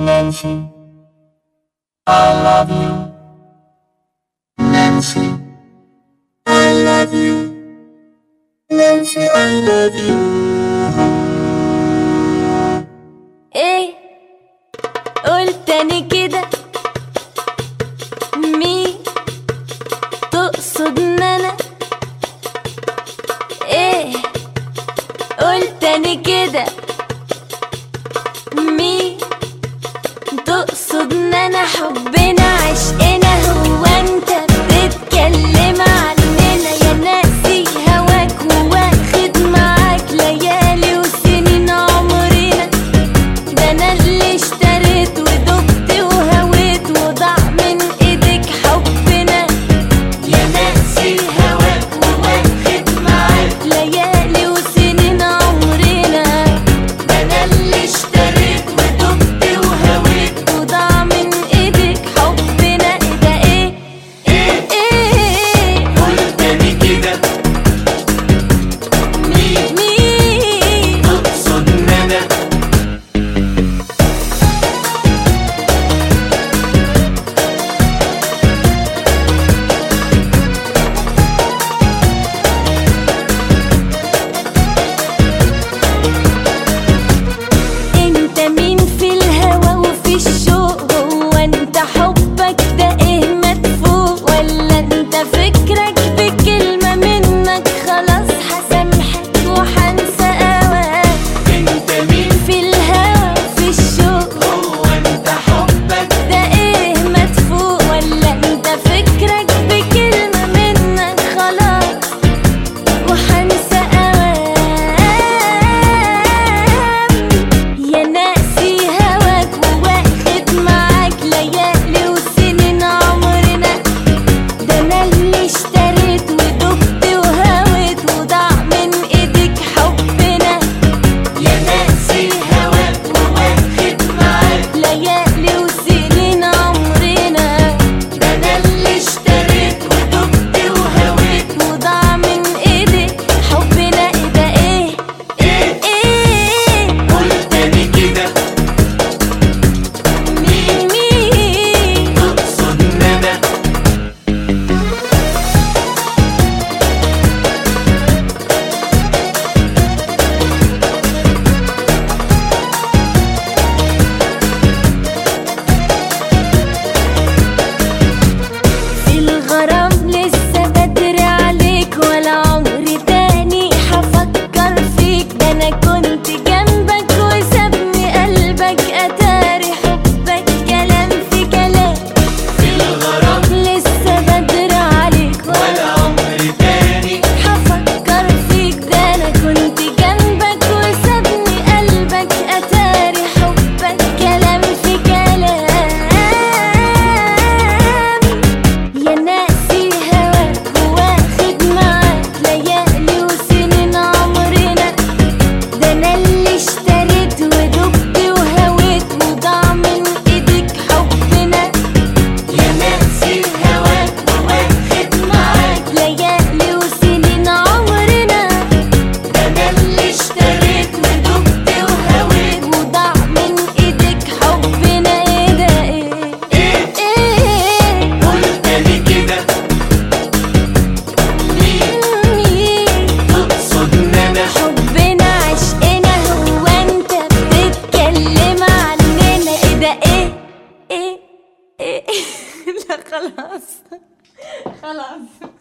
Nancy, I love you. Nancy, I love you. Nancy, I love you. ايه قول تاني كده مين تقصد ان انا ايه قول تاني كده مين تقصد ان انا حبنا عشقنا هو انت بتتكلم عننا يا ناسي هواك واخد معاك ليالي وسنين عمرنا ده انا اللي اشتريت ودقت وهويت وضاع من ايدك حبنا يا ناسي هواك وواخد معاك ليالي وسنين عمرنا ده انا اللي اشتريت ودقت وهويت وضاع من ايدك حبنا ايه ده ايه ايه ايه قول تاني كده مين مين تقصد ان انا انت مين في الهوى وفي الشوق هو انت حبك ده ايه مدفوق ولا انت فكرك بكلمة منك خلاص هسامحك وحنسى اواك انت مين في الهوى وفي الشوق هو انت حبك ده ايه مدفوق ولا انت فكرك بكلمة منك خلاص وحنسى اوام يا ناسي هواك وواخد معاك ليالي وسنين عمرنا ده انا اللي اشتريت ودقت وهويت وضاع من ايدك حبنا يا ناسي هواك وواخد معاك ليالي وسنين عمرنا ده انا اللي اشتريت ودقت وهويت وضاع من ايدك حبنا ايه ده ايه ايه ايه قول تاني كده مين مين تقصد ان انا في الغرام لسه بدري عليك ولا عمري تاني هفكر فيك ده انا كنت جنبك وسابني قلبك اتاري حبك كلام في كلام في الغرام لسه بدري عليك ولا ولا عمر تاني هفكر فيك ده انا كنت جنبك وسابني قلبك اتاري حبك كلام في كلام يا ناسي هواك واخد معاك ليالي وسنين عمرنا ده انا اللي اشتريت ودقت وهويت وضاع من ايدك حبنا يا ناسي هواك وواخد معاك ليالي وسنين عمرنا ده انا اللي اشتريت ودقت وهويت وضاع من ايدك حبنا ايه ده ايه ايه ايه قول تاني كده مين مين تقصد ان انا حبنا عشقنا هو انت بتتكلم عننا ايه ده ايه ايه ايه لا خلاص خلاص